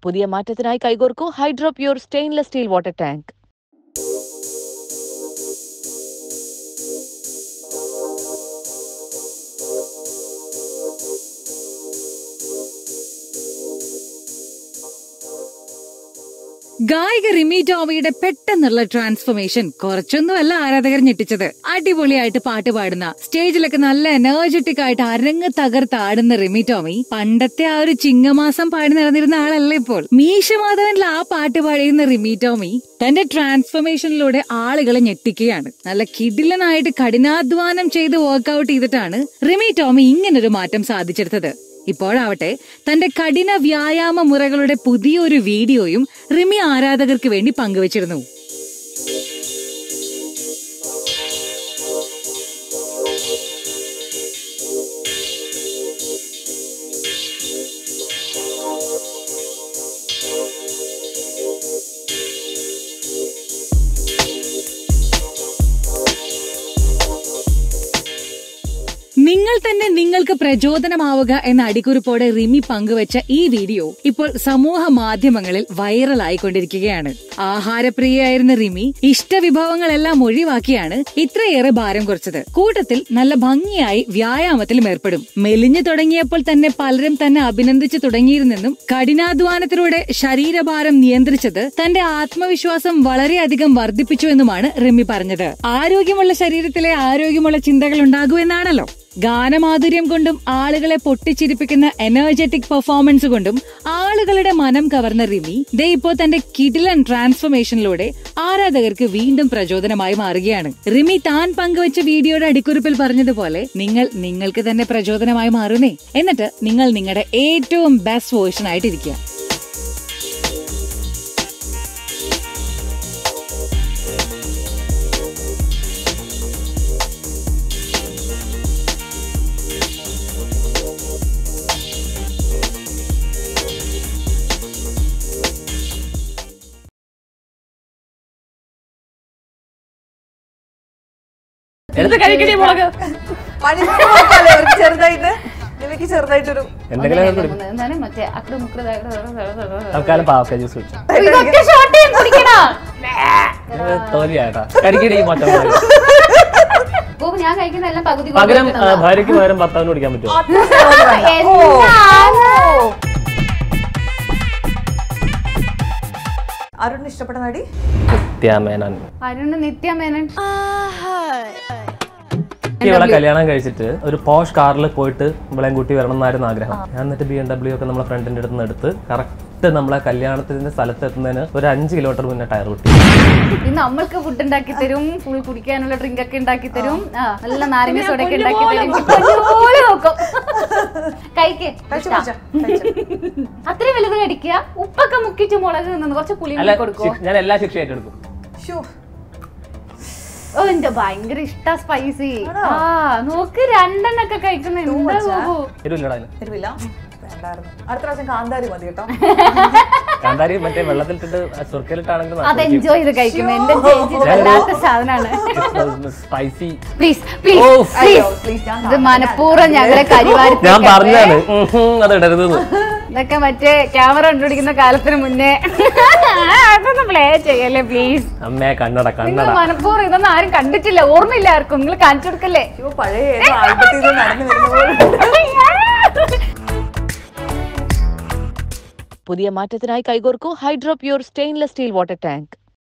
പുതിയ മാറ്റത്തിനായി കൈകോർക്കൂ hydro pure stainless steel water tank ഗായിക റിമി ടോമിയുടെ പെട്ടെന്നുള്ള ട്രാൻസ്ഫോർമേഷൻ കുറച്ചൊന്നുമല്ല ആരാധകർ ഞെട്ടിച്ചത് അടിപൊളിയായിട്ട് പാട്ട് പാടുന്ന സ്റ്റേജിലൊക്കെ നല്ല എനർജറ്റിക് ആയിട്ട് അരങ്ങ് തകർത്താടുന്ന റിമി ടോമി പണ്ടത്തെ ആ ഒരു ചിങ്ങമാസം പാടി നടന്നിരുന്ന ആളല്ല ഇപ്പോൾ മീശമാധവനിൽ ആ പാട്ട് പാടിയുന്ന റിമി ടോമി തന്റെ ട്രാൻസ്ഫോർമേഷനിലൂടെ ആളുകളെ ഞെട്ടിക്കുകയാണ് നല്ല കിടിലനായിട്ട് കഠിനാധ്വാനം ചെയ്ത് വർക്ക്ഔട്ട് ചെയ്തിട്ടാണ് റിമി ടോമി ഇങ്ങനൊരു മാറ്റം സാധിച്ചെടുത്തത് ഇപ്പോഴാവട്ടെ തന്റെ കഠിന വ്യായാമ മുറകളുടെ പുതിയൊരു വീഡിയോയും റിമി ആരാധകർക്ക് വേണ്ടി പങ്കുവച്ചിരുന്നു നിങ്ങൾ തന്നെ നിങ്ങൾക്ക് പ്രചോദനമാവുക എന്ന അടിക്കുറിപ്പോടെ റിമി പങ്കുവച്ച ഈ വീഡിയോ ഇപ്പോൾ സമൂഹ മാധ്യമങ്ങളിൽ വൈറലായിക്കൊണ്ടിരിക്കുകയാണ് ആഹാരപ്രിയയായിരുന്ന റിമി ഇഷ്ടവിഭവങ്ങളെല്ലാം ഒഴിവാക്കിയാണ് ഇത്രയേറെ ഭാരം കുറച്ചത് കൂട്ടത്തിൽ നല്ല ഭംഗിയായി വ്യായാമത്തിലും ഏർപ്പെടും മെലിഞ്ഞു തുടങ്ങിയപ്പോൾ തന്നെ പലരും തന്നെ അഭിനന്ദിച്ചു തുടങ്ങിയിരുന്നെന്നും കഠിനാധ്വാനത്തിലൂടെ ശരീരഭാരം നിയന്ത്രിച്ചത് തന്റെ ആത്മവിശ്വാസം വളരെയധികം വർദ്ധിപ്പിച്ചുവെന്നുമാണ് റിമി പറഞ്ഞത് ആരോഗ്യമുള്ള ശരീരത്തിലെ ആരോഗ്യമുള്ള ചിന്തകൾ ഉണ്ടാകൂ എന്നാണല്ലോ ഗാനമാധുര്യം കൊണ്ടും ആളുകളെ പൊട്ടിച്ചിരിപ്പിക്കുന്ന എനർജറ്റിക് പെർഫോമൻസ് കൊണ്ടും ആളുകളുടെ മനം കവർന്ന റിമി ദേ ഇപ്പോ തന്റെ കിടിലൻ ട്രാൻസ്ഫോർമേഷനിലൂടെ ആരാധകർക്ക് വീണ്ടും പ്രചോദനമായി മാറുകയാണ് റിമി താൻ പങ്കുവച്ച വീഡിയോയുടെ അടിക്കുറിപ്പിൽ പറഞ്ഞതുപോലെ നിങ്ങൾ നിങ്ങൾക്ക് തന്നെ പ്രചോദനമായി മാറുന്നേ എന്നിട്ട് നിങ്ങൾ നിങ്ങളുടെ ഏറ്റവും ബെസ്റ്റ് വേർഷൻ ആയിട്ടിരിക്കുക എടുത്ത് കഴിക്കണേ മുളക് മണിക്കൂർ നോക്കാല്ലേ അവർക്ക് ചെറുതായിട്ട് നിനക്ക് ചെറുതായിട്ടൊരു എന്തെങ്കിലും ഒക്കെ കുടി. എന്താണ് മറ്റേ അക്രു മുക്രു തൽക്കാലം പാവക്ക ജ്യൂസ് കുടിച്ചു ഇതൊക്കെ ഷോർട്ട് ചെയ്യാൻ കുടിക്കണോ തോലിയാട്ടാ കരിക്കടി മൊത്തം ഗോപു ഞാൻ കഴിക്കുന്ന എല്ലാം പകുതി പകരം ആ, ഭാര്യയ്ക്ക് പകരം ഭർത്താവിന് കുടിക്കാൻ പറ്റുമോ അരുണിന് ഇഷ്ടപ്പെട്ട നടി നിത്യാമേനൻ അരുണ് നിത്യമേനൻ എനിക്ക് ഇവളെ കല്യാണം കഴിച്ചിട്ട് ഒരു പോഷ് കാറിൽ പോയിട്ട് ഇവളെയും കൂട്ടി വരണം എന്നായിരുന്നു ആഗ്രഹം ഞാൻ എന്നിട്ട് ബി എം ഡബ്ല്യു ഒക്കെ നമ്മളെ ഫ്രണ്ടിന്റെ അടുത്ത് നിന്ന് എടുത്ത് കറക്റ്റ് നമ്മളെ കല്യാണത്തിന്റെ സ്ഥലത്ത് എത്തുന്നതിന് ഒരു അഞ്ച് കിലോമീറ്റർ മുന്നേ ടയർ പൊട്ടി ഇത് നമ്മൾക്ക് ഫുഡ് ഉണ്ടാക്കി തരും ഫുൾ കുടിക്കാനുള്ള ഡ്രിങ്ക് ഒക്കെ ഉണ്ടാക്കി തരും ആ, നല്ല നാരങ്ങ സോഡ ഒക്കെ ഉണ്ടാക്കി തരും പൊന്നുപോലെ നോക്കും കഴിക്ക് കഴിച്ചു ഇഷ്ടാ. കഴിച്ചോ, കഴിച്ചോ. അത്രയും വലുത് കടിക്കുക ഉപ്പൊക്കെ മുക്കിച്ച് മുളക് നിന്ന് കുറച്ച് പുളി അല്ല കൊടുക്കും ശിക്ഷ- ഞാൻ എല്ലാ ശിക്ഷയായിട്ട് എടുക്കും ശ്ശോ, ഓ എന്റെ ഭയങ്കര ഇഷ്ട സ്പൈസി ആ നോക്ക് രണ്ടെണ്ണൊക്കെ കഴിക്കുന്ന എന്താ ഗോപു എരിവില്ലടാ അതിന് എരിവില്ല വേണ്ടായിരുന്നു അടുത്ത പ്രാവശ്യം കാന്താരി മതി കേട്ടോ കാന്താരി മറ്റേ വെള്ളത്തിലിട്ടിട്ട് സുർക്കയിലിട്ടാണെങ്കിൽ അത് എൻജോയ് ചെയ്ത് കഴിക്കുന്നു എന്റെ ചേച്ചി ഇത് വല്ലാത്ത സാധനമാണ് സ്പൈസി പ്ലീസ് പ്ലീസ് ഓ, അയ്യോ പ്ലീസ് ഞാൻ ഇത് മനഃപൂർവ്വം ഞങ്ങളെ കരിവാരി ഞാൻ പറഞ്ഞാണ് അത് ഇടരുത് ഇതൊക്കെ മറ്റേ ക്യാമറ കണ്ടുപിടിക്കുന്ന കാലത്തിന് മുന്നേ അതൊന്ന് പ്ലേ ചെയ്യല്ലേ പ്ലീസ് അമ്മേ കണ്ണട നിങ്ങൾ കണ്ണട മനഃപൂർവ്വം ഇതൊന്നും ആരും കണ്ടിട്ടില്ല ഓർമ്മയില്ല ആർക്കും നിങ്ങൾ കാണിച്ചു കൊടുക്കല്ലേ അയ്യോ, പഴയ ഏതോ ആൽബത്തിൽ നിന്ന് നടന്നു വരുന്ന പോലെ പുതിയ മാറ്റത്തിനായി കൈകോർക്കൂ hydro pure stainless steel water tank